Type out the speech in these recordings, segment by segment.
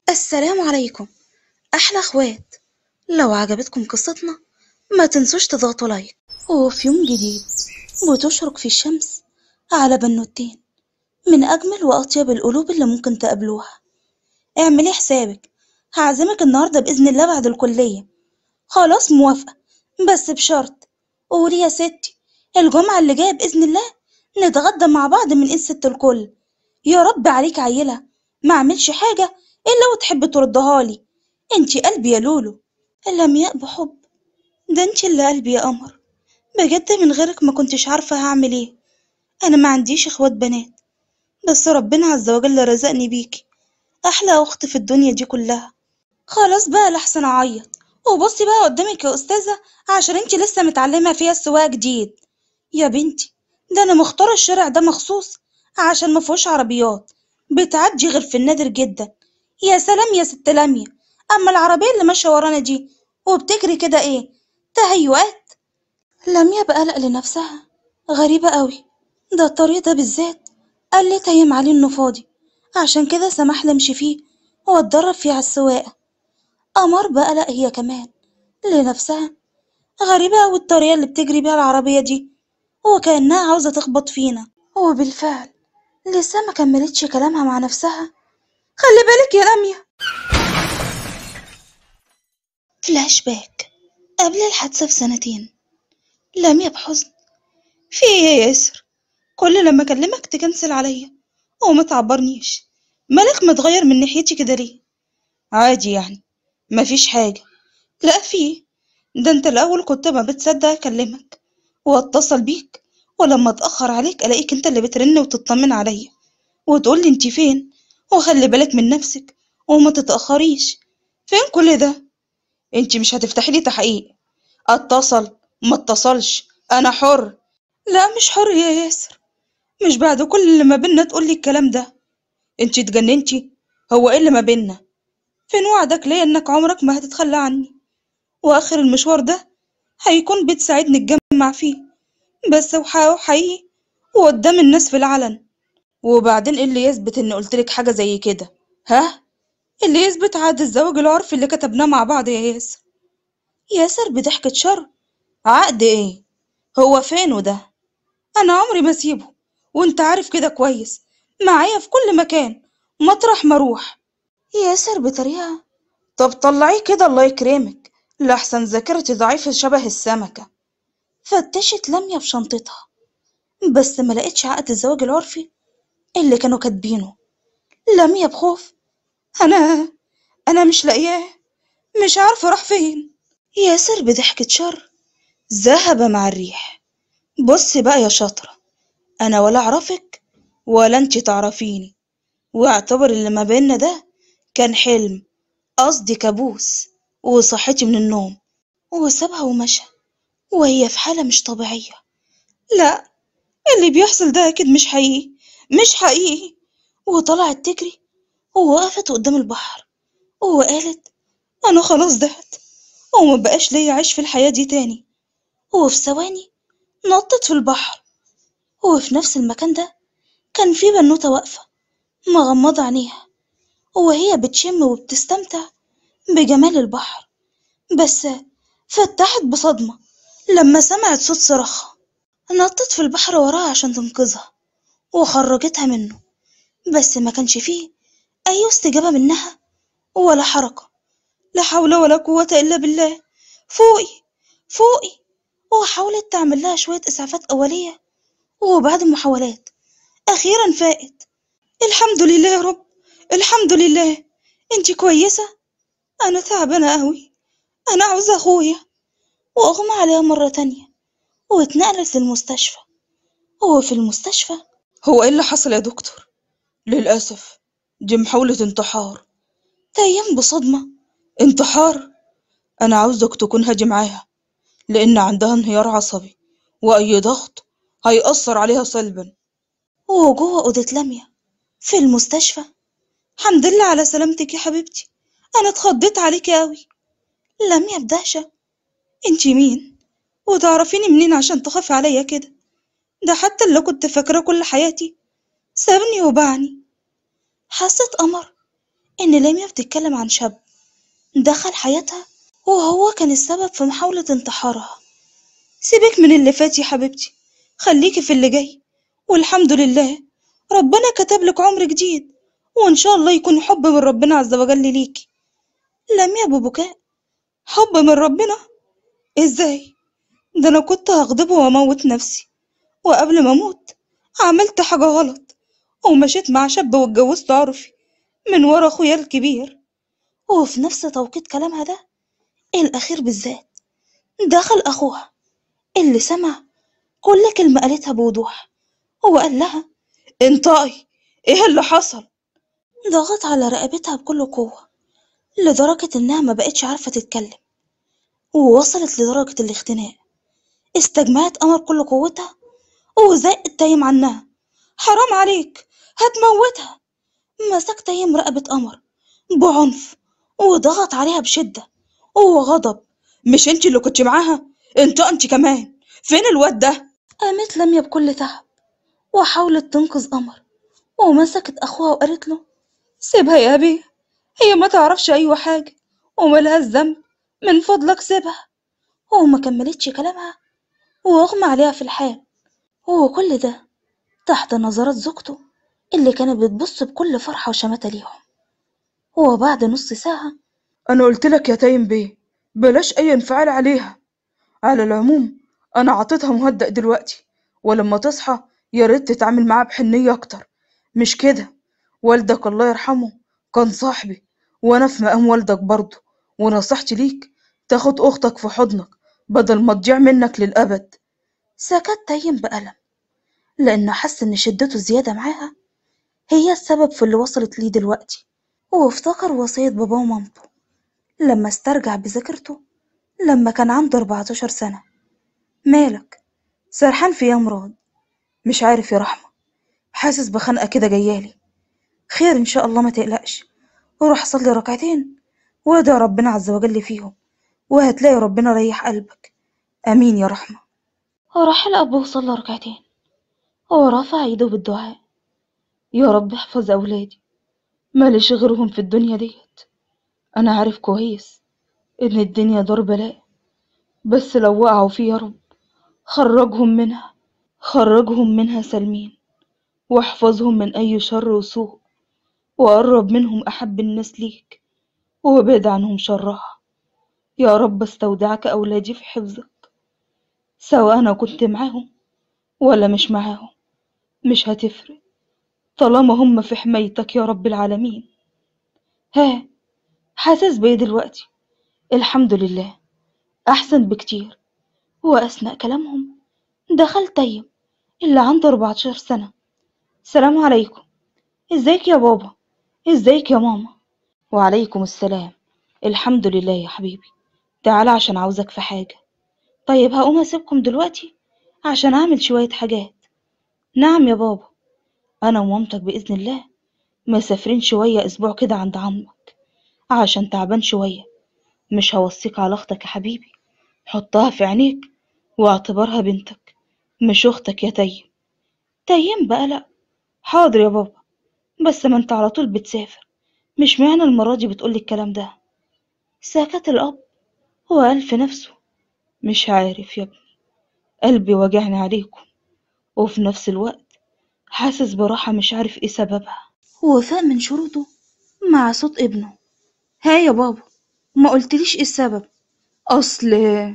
السلام عليكم أحلى أخوات لو عجبتكم قصتنا ما تنسوش تضغطوا لايك وفي يوم جديد بتشرق في الشمس على بنوتين من أجمل وأطيب القلوب اللي ممكن تقابلوها اعملي حسابك هعزمك النهاردة بإذن الله بعد الكلية خلاص موافقة بس بشرط قولي يا ستي الجمعة اللي جاية بإذن الله نتغدى مع بعض من قصة الكل يا رب عليك عيلة ما اعملش حاجة إلا وتحب تردها لي انتي قلبي يا لولو لمياء بحب ده انتي اللي قلبي يا قمر بجد من غيرك ما كنتش عارفة هعمل ايه انا ما عنديش اخوات بنات بس ربنا عز وجل رزقني بيكي احلى اخت في الدنيا دي كلها خلاص بقى لحسن اعيط وبصي بقى قدامك يا استاذة عشان انتي لسه متعلمة فيها السواقة جديد يا بنتي ده انا مختارة الشارع ده مخصوص عشان مفيهوش عربيات بتعدي غير في النادر جدا يا سلام يا ست لميا اما العربية اللي ماشية ورانا دي وبتجري كده ايه تهيؤات لميا بقلق لنفسها غريبة قوي ده الطريق ده بالذات قال لي تيم عليه انه فاضي عشان كده سمح لي امشي فيه واتدرب فيه على السواقة قمر بقلق هي كمان لنفسها غريبة أوي الطريقة اللي بتجري بيها العربية دي وكأنها عاوزة تخبط فينا وبالفعل لسه ما كملتش كلامها مع نفسها خلي بالك يا لميا فلاش باك قبل الحادثة بسنتين لميا بحزن في ايه يا ياسر كل لما اكلمك تكنسل عليا وما تعبرنيش مالك متغير من ناحيتي كده ليه عادي يعني مفيش حاجة لا في ده انت الاول كنت ما بتصدق اكلمك واتصل بيك ولما اتاخر عليك الاقيك انت اللي بترن وتطمن عليا وتقول لي انت فين وخلي بالك من نفسك وما تتاخريش فين كل ده انت مش هتفتحي لي تحقيق اتصل ما اتصلش انا حر لا مش حر يا ياسر مش بعد كل اللي ما بينا تقول لي الكلام ده انت اتجننتي هو ايه اللي ما بينا فين وعدك ليا انك عمرك ما هتتخلى عني واخر المشوار ده هيكون بتساعدني نتجمع فيه بس وحقيقي وقدام الناس في العلن وبعدين ايه اللي يثبت اني قلتلك حاجة زي كده ها اللي يثبت عقد الزواج العرفي اللي كتبناه مع بعض يا ياسر ياسر بضحكة شر عقد ايه هو فينه ده انا عمري ما اسيبه وانت عارف كده كويس معايا في كل مكان مطرح ما اروح ياسر بطريقة طب طلعيه كده الله يكرمك لأحسن ذاكرتي ضعيفة شبه السمكة فتشت لميا في شنطتها بس ما لقيتش عقد الزواج العرفي اللي كانوا كاتبينه لميا بخوف انا انا مش لاقياه مش عارفه راح فين ياسر بضحكة شر ذهب مع الريح بص بقى يا شاطرة انا ولا اعرفك ولا انت تعرفيني واعتبر اللي ما بينا ده كان حلم قصدي كابوس وصحتي من النوم وسابها ومشى وهي في حالة مش طبيعية لا اللي بيحصل ده أكيد مش حقيقي مش حقيقي وطلعت تجري ووقفت قدام البحر وقالت أنا خلاص دهت وما بقاش ليا عيش في الحياة دي تاني وفي ثواني نطت في البحر وفي نفس المكان ده كان في بنوتة واقفة مغمضة عينيها وهي بتشم وبتستمتع بجمال البحر بس فتحت بصدمة لما سمعت صوت صراخها نطت في البحر وراها عشان تنقذها وخرجتها منه بس ما كانش فيه أي استجابة منها ولا حركة لا حول ولا قوة إلا بالله فوقي فوقي وحاولت تعمل لها شوية إسعافات أولية وبعد محاولات أخيرا فاقت الحمد لله يا رب الحمد لله انتي كويسة أنا تعبانة أوي أنا عاوزة أخويا وأغمى عليها مرة تانية واتنقلت للمستشفى وفي المستشفى هو ايه اللي حصل يا دكتور للأسف دي محاولة انتحار تيم بصدمة انتحار أنا عاوزك تكون هادي معاها لأن عندها انهيار عصبي وأي ضغط هيأثر عليها سلبا وجوه أوضة لميا في المستشفى الحمد لله على سلامتك يا حبيبتي أنا اتخضيت عليكي أوي لميا بدهشة انتي مين وتعرفيني منين عشان تخافي عليا كده ده حتى اللي كنت فاكراه كل حياتي سابني وباعني حست قمر إن لميا بتتكلم عن شاب دخل حياتها وهو كان السبب في محاولة انتحارها سيبك من اللي فات يا حبيبتي خليكي في اللي جاي والحمد لله ربنا كتب لك عمر جديد وإن شاء الله يكون حب من ربنا عز وجل ليكي لميا ببكاء حب من ربنا ازاي ده انا كنت هغضبه واموت نفسي وقبل ما اموت عملت حاجة غلط ومشيت مع شاب واتجوزت عرفي من ورا اخويا الكبير وفي نفس توقيت كلامها ده الأخير بالذات دخل أخوها اللي سمع كل كلمة قالتها بوضوح وقال لها انطقي ايه اللي حصل ضغط على رقبتها بكل قوة لدرجة إنها ما بقتش عارفة تتكلم ووصلت لدرجة الاختناق استجمعت قمر كل قوتها وزقت تايم عنها حرام عليك هتموتها مسك تايم رقبة قمر بعنف وضغط عليها بشدة وغضب مش انت اللي كنت معاها انت انت كمان فين الواد ده قامت لميا بكل تعب وحاولت تنقذ قمر ومسكت أخوها وقالت له سيبها يا أبي هي ما تعرفش أي حاجة وملهاش ذنب من فضلك سيبها وما كملتش كلامها وأغمى عليها في الحال وكل ده تحت نظرات زوجته اللي كانت بتبص بكل فرحة وشماتة ليهم وبعد نص ساعة انا قلت لك يا تايم بيه بلاش اي انفعال عليها على العموم انا عطيتها مهدأ دلوقتي ولما تصحى يا ريت تتعامل معاها بحنية اكتر مش كده والدك الله يرحمه كان صاحبي وانا في مقام والدك برضه ونصيحتي ليك تاخد اختك في حضنك بدل ما تضيع منك للابد سكت تايم بألم لأنه حس إن شدته الزيادة معاها هي السبب في اللي وصلت ليه دلوقتي وافتكر وصية باباه ومامته لما استرجع بذاكرته لما كان عنده 14 سنة مالك سرحان في يا مراد مش عارف يا رحمة حاسس بخنقة كده جايالي خير إن شاء الله ما تقلقش وروح صلي ركعتين وادعي ربنا عز وجل فيهم وهتلاقي ربنا ريح قلبك امين يا رحمة وراح الأب وصلى ركعتين ورفع ايده بالدعاء يا رب احفظ اولادي ماليش غيرهم في الدنيا ديت انا عارف كويس ان الدنيا دار بلاء بس لو وقعوا فيه يا رب خرجهم منها خرجهم منها سالمين واحفظهم من اي شر وسوء وقرب منهم احب الناس ليك وابعد عنهم شرها يا رب استودعك اولادي في حفظك سواء انا كنت معاهم ولا مش معاهم مش هتفرق طالما هم في حمايتك يا رب العالمين ها حاسس بايه دلوقتي الحمد لله احسن بكتير واثناء كلامهم دخل تيم اللي عنده 14 سنه السلام عليكم ازيك يا بابا ازيك يا ماما وعليكم السلام الحمد لله يا حبيبي تعال عشان عاوزك في حاجه طيب هقوم اسيبكم دلوقتي عشان اعمل شويه حاجات نعم يا بابا انا ومامتك باذن الله مسافرين شويه اسبوع كده عند عمك عشان تعبان شويه مش هوصيك على اختك يا حبيبي حطها في عينيك واعتبرها بنتك مش اختك يا تيم تيم بقى لا حاضر يا بابا بس ما انت على طول بتسافر مش معنى المرة دي بتقولي الكلام ده سكت الأب وقال في نفسه مش عارف يا ابني قلبي وجعني عليكم وفي نفس الوقت حاسس براحة مش عارف ايه سببها وفاق من شروطه مع صوت ابنه ها يا بابا ما قلتليش ايه السبب اصل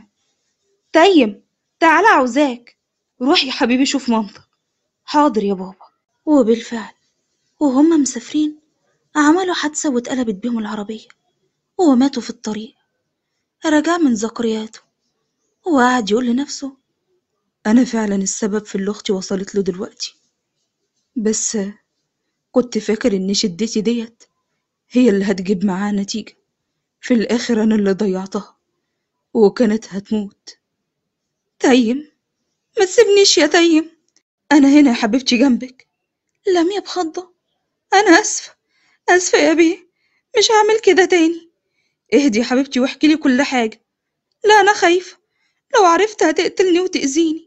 تيم تعالى عاوزاك روح يا حبيبي شوف مامتك حاضر يا بابا وبالفعل وهما مسافرين عملوا حادثة واتقلبت بيهم العربية وماتوا في الطريق رجع من ذكرياته وقعد يقول لنفسه أنا فعلا السبب في اللي أختي وصلت له دلوقتي بس كنت فاكر إن شدتي ديت هي اللي هتجيب معاها نتيجة في الآخر أنا اللي ضيعتها وكانت هتموت تيم ما تسيبنيش يا تيم أنا هنا يا حبيبتي جنبك لميا بخضة أنا آسفة آسفة يا بيه مش هعمل كده تاني اهدي يا حبيبتي واحكي لي كل حاجة لا أنا خايفة لو عرفت هتقتلني وتأذيني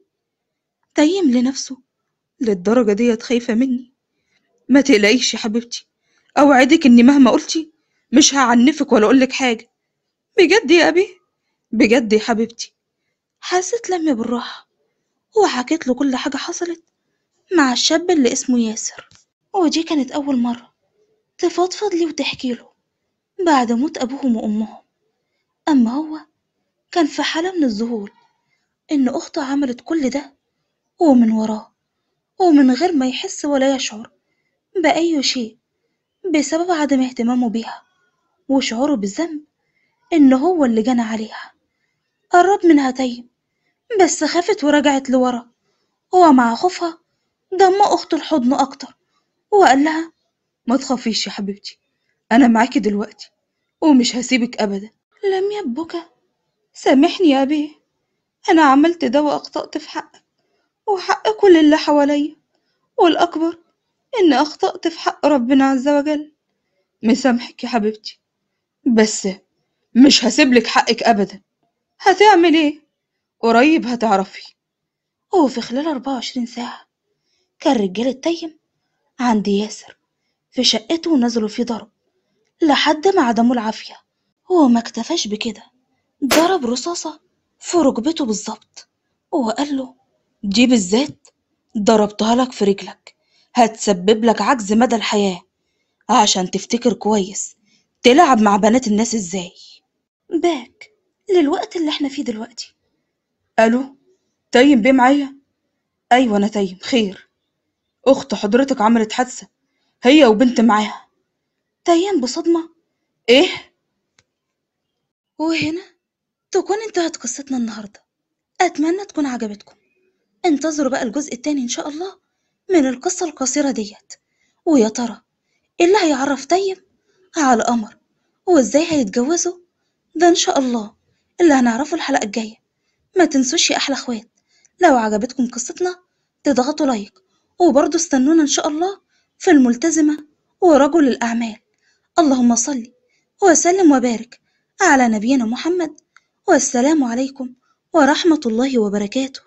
تيم لنفسه للدرجة ديت خايفة مني ما تقلقيش يا حبيبتي اوعدك اني مهما قلتي مش هعنفك ولا اقولك حاجه بجد يا ابي بجد يا حبيبتي حست لميا بالراحة وحكيت له كل حاجة حصلت مع الشاب اللي اسمه ياسر ودي كانت أول مرة تفضفض لي وتحكي له بعد موت أبوهم وأمهم أما هو كان في حالة من الذهول إن أخته عملت كل ده ومن وراه ومن غير ما يحس ولا يشعر بأي شيء بسبب عدم اهتمامه بيها وشعوره بالذنب إن هو اللي جنى عليها قرب منها تيم بس خافت ورجعت لورا ومع خوفها ضم أخته لحضنه أكتر وقال لها ما تخافيش يا حبيبتي انا معاكي دلوقتي ومش هسيبك ابدا لم يبكى سامحني يا ابي انا عملت ده واخطأت في حقك وحق كل اللي حواليا والاكبر ان اخطأت في حق ربنا عز وجل مسامحك يا حبيبتي بس مش هسيبلك حقك ابدا هتعمل ايه قريب هتعرفي وفي خلال 24 ساعة كان رجال التيم عند ياسر في شقته ونزلوا فيه ضرب لحد ما عدموا العافية هو ما اكتفاش بكده ضرب رصاصة في ركبته بالظبط وقال له دي بالذات ضربتها لك في رجلك هتسبب لك عجز مدى الحياة عشان تفتكر كويس تلعب مع بنات الناس ازاي باك للوقت اللي احنا فيه دلوقتي الو تيم بيه معايا ايوه انا تيم خير اخت حضرتك عملت حادثه هي وبنت معاها تيم بصدمة ايه وهنا تكون انتهت قصتنا النهاردة أتمنى تكون عجبتكم انتظروا بقى الجزء التاني إن شاء الله من القصة القصيرة ديت ويا ترى إيه اللي هيعرف تيم على قمر وإزاي هيتجوزوا ده إن شاء الله اللي هنعرفه الحلقة الجاية ما تنسوش يا أحلى أخوات لو عجبتكم قصتنا تضغطوا لايك وبرضه استنونا إن شاء الله في الملتزمة ورجل الأعمال اللهم صل وسلم وبارك على نبينا محمد والسلام عليكم ورحمة الله وبركاته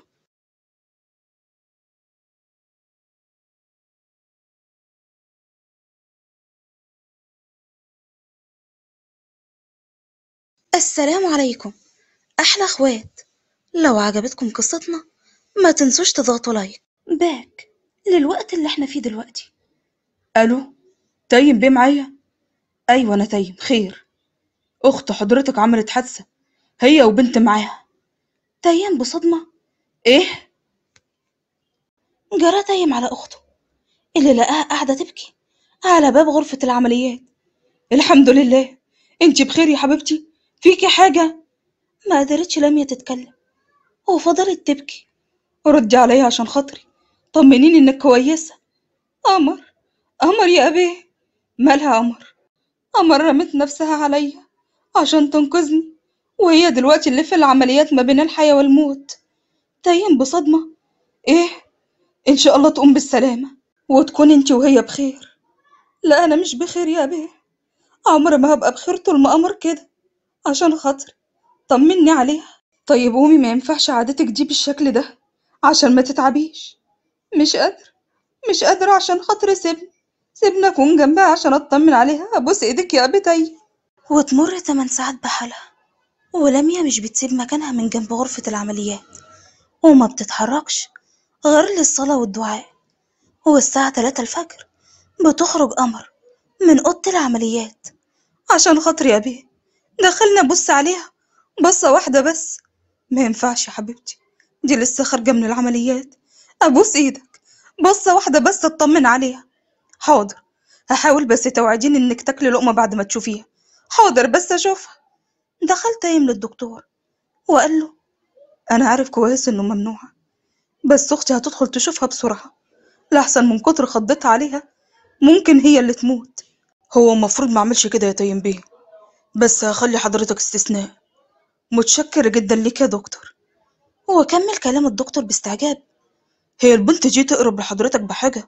السلام عليكم أحلى أخوات لو عجبتكم قصتنا ما تنسوش تضغطوا لايك باك للوقت اللي احنا فيه دلوقتي الو تيم بيه معايا ايوه انا تيم خير اخت حضرتك عملت حادثه هي وبنت معاها تيم بصدمة ايه جرى تيم على أخته اللي لقاها قاعدة تبكي على باب غرفة العمليات الحمد لله انتي بخير يا حبيبتي فيكي حاجه ما قدرتش لميا تتكلم وفضلت تبكي ردي عليا عشان خاطري طمنيني انك كويسه قمر قمر يا ابيه مالها قمر قمر رمت نفسها عليا عشان تنقذني وهي دلوقتي اللي في العمليات ما بين الحياة والموت تيم بصدمة ايه ان شاء الله تقوم بالسلامة وتكون انت وهي بخير لا انا مش بخير يا ابيه عمر ما هبقى بخير طول ما قمر كده عشان خاطري طمني عليها طيب قومي ما ينفعش عادتك دي بالشكل ده عشان ما تتعبيش مش قادر مش قادرة عشان خاطري سيبني سيبني أكون جنبها عشان أطمن عليها أبوس إيدك يا أبتي وتمر تمن ساعات بحالها ولميا مش بتسيب مكانها من جنب غرفة العمليات وما بتتحركش غير للصلاة والدعاء والساعة تلاتة الفجر بتخرج قمر من أوضة العمليات عشان خاطري يا بيه دخلنا بص عليها بصة واحدة بس ما ينفعش يا حبيبتي دي لسه خارجة من العمليات أبوس إيدك بصة واحدة بس أطمن عليها حاضر هحاول بس توعديني إنك تاكلي لقمة بعد ما تشوفيها حاضر بس أشوفها دخل تايم للدكتور وقال له أنا عارف كويس إنه ممنوعة بس أختي هتدخل تشوفها بسرعة لأحسن من كتر خضتها عليها ممكن هي اللي تموت هو المفروض ما أعملش كده يا تيم بيه بس هخلي حضرتك استثناء متشكر جدا ليك يا دكتور هو كمل كلام الدكتور باستعجاب هي البنت دي تقرب لحضرتك بحاجة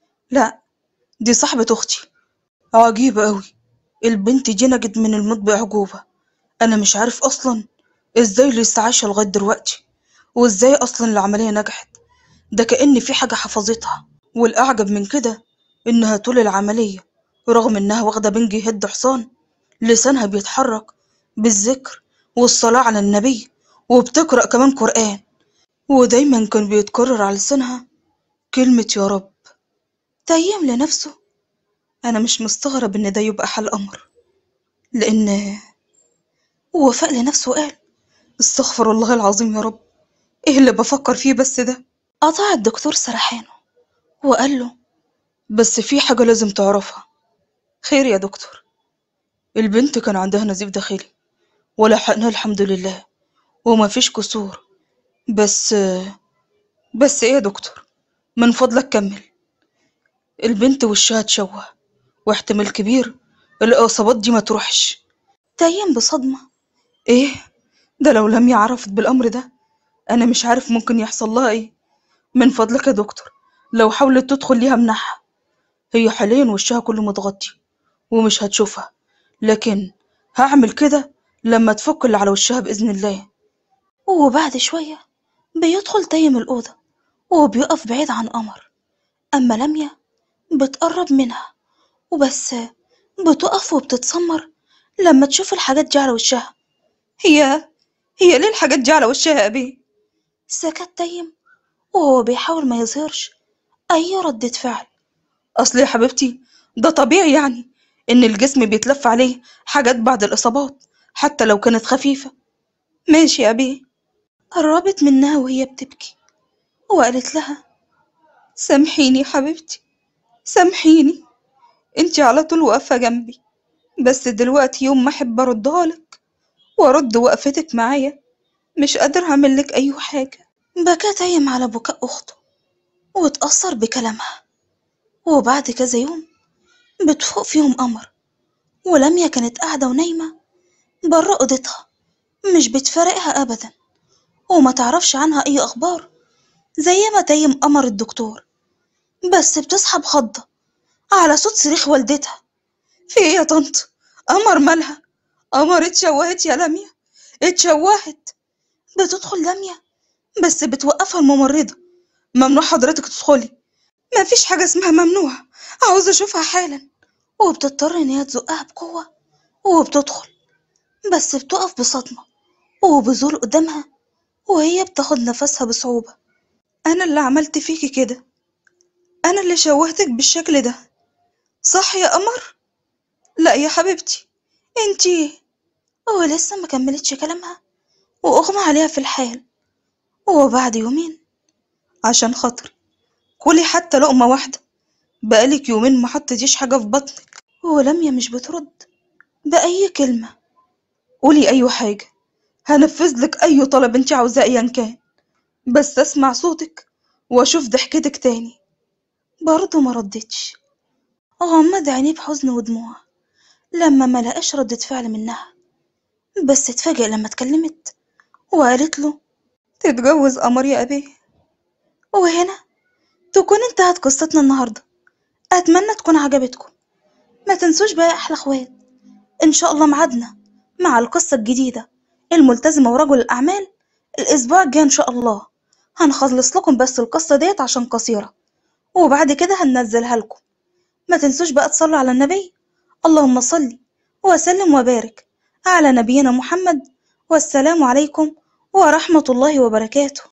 لا دي صاحبة أختي عجيبة أوي البنت دي نجد من الموت بأعجوبة أنا مش عارف أصلا إزاي لسه عايشة لغاية دلوقتي وإزاي أصلا العملية نجحت ده كأن في حاجة حفظتها والأعجب من كده إنها طول العملية رغم إنها واخدة بنج يهد حصان لسانها بيتحرك بالذكر والصلاة على النبي وبتقرأ كمان قرآن ودايما كان بيتكرر على لسانها كلمة يا رب تيم لنفسه أنا مش مستغرب إن ده يبقى حل أمر لأن ووفاء لنفسه قال استغفر الله العظيم يا رب إيه اللي بفكر فيه بس ده قطع الدكتور سرحانه وقال له بس في حاجة لازم تعرفها خير يا دكتور البنت كان عندها نزيف داخلي ولحقناه الحمد لله وما فيش كسور بس بس ايه يا دكتور من فضلك كمل البنت وشها اتشوه واحتمال كبير الإصابات دي ما تروحش تايم بصدمة ايه ده لو لم يعرفت بالأمر ده أنا مش عارف ممكن يحصل لها ايه من فضلك يا دكتور لو حاولت تدخل ليها منحها هي حاليا وشها كله متغطي ومش هتشوفها لكن هعمل كده لما تفك اللي على وشها بإذن الله وبعد شوية بيدخل تايم الأوضة وبيقف بعيد عن قمر أما لميا بتقرب منها وبس بتقف وبتتسمر لما تشوف الحاجات دي على وشها هي هي ليه الحاجات دي على وشها يا بيه سكت تايم وهو بيحاول ما يظهرش أي ردة فعل أصل يا حبيبتي ده طبيعي يعني إن الجسم بيتلف عليه حاجات بعد الإصابات حتى لو كانت خفيفة ماشي يا بيه قربت منها وهي بتبكي وقالت لها سامحيني يا حبيبتي سامحيني انتي على طول واقفة جنبي بس دلوقتي يوم ما احب اردها لك وارد وقفتك معايا مش قادر اعمل لك اي حاجة بكى تايم على بكاء اخته واتأثر بكلامها وبعد كذا يوم بتفوق فيهم قمر ولميا كانت قاعدة ونايمة برا أوضتها مش بتفارقها أبدا وما تعرفش عنها أي أخبار زي ما تايم قمر الدكتور بس بتصحى بخضة على صوت صريخ والدتها في ايه يا طنط قمر مالها قمر اتشوهت يا لميا اتشوهت بتدخل لميا بس بتوقفها الممرضة ممنوع حضرتك تدخلي مفيش حاجة اسمها ممنوع عاوزة اشوفها حالا وبتضطر ان هي تزقها بقوة وبتدخل بس بتقف بصدمة وبذول قدامها وهي بتاخد نفسها بصعوبة أنا اللي عملت فيكي كده أنا اللي شوهتك بالشكل ده صح يا قمر؟ لا يا حبيبتي انتي ولسه ما كملتش كلامها وأغمى عليها في الحال وبعد يومين عشان خاطري كلي حتى لقمة واحدة بقالك يومين ما حطيتيش حاجة في بطنك ولميا مش بترد بأي كلمة قولي أي حاجة هنفذ لك أي طلب انت عاوزاه أيا كان بس أسمع صوتك وأشوف ضحكتك تاني برضه ما ردتش غمض عينيه بحزن ودموع لما ما لقاش ردة فعل منها بس اتفاجئ لما اتكلمت وقالت له تتجوز قمر يا أبيه وهنا تكون انتهت قصتنا النهاردة أتمنى تكون عجبتكم ما تنسوش بقى يا أحلى أخوات إن شاء الله معادنا مع القصة الجديدة الملتزمة ورجل الأعمال الأسبوع الجاي إن شاء الله هنخلص لكم بس القصة ديت عشان قصيرة وبعد كده هننزلها لكم ما تنسوش بقى تصلوا على النبي اللهم صل وسلم وبارك على نبينا محمد والسلام عليكم ورحمة الله وبركاته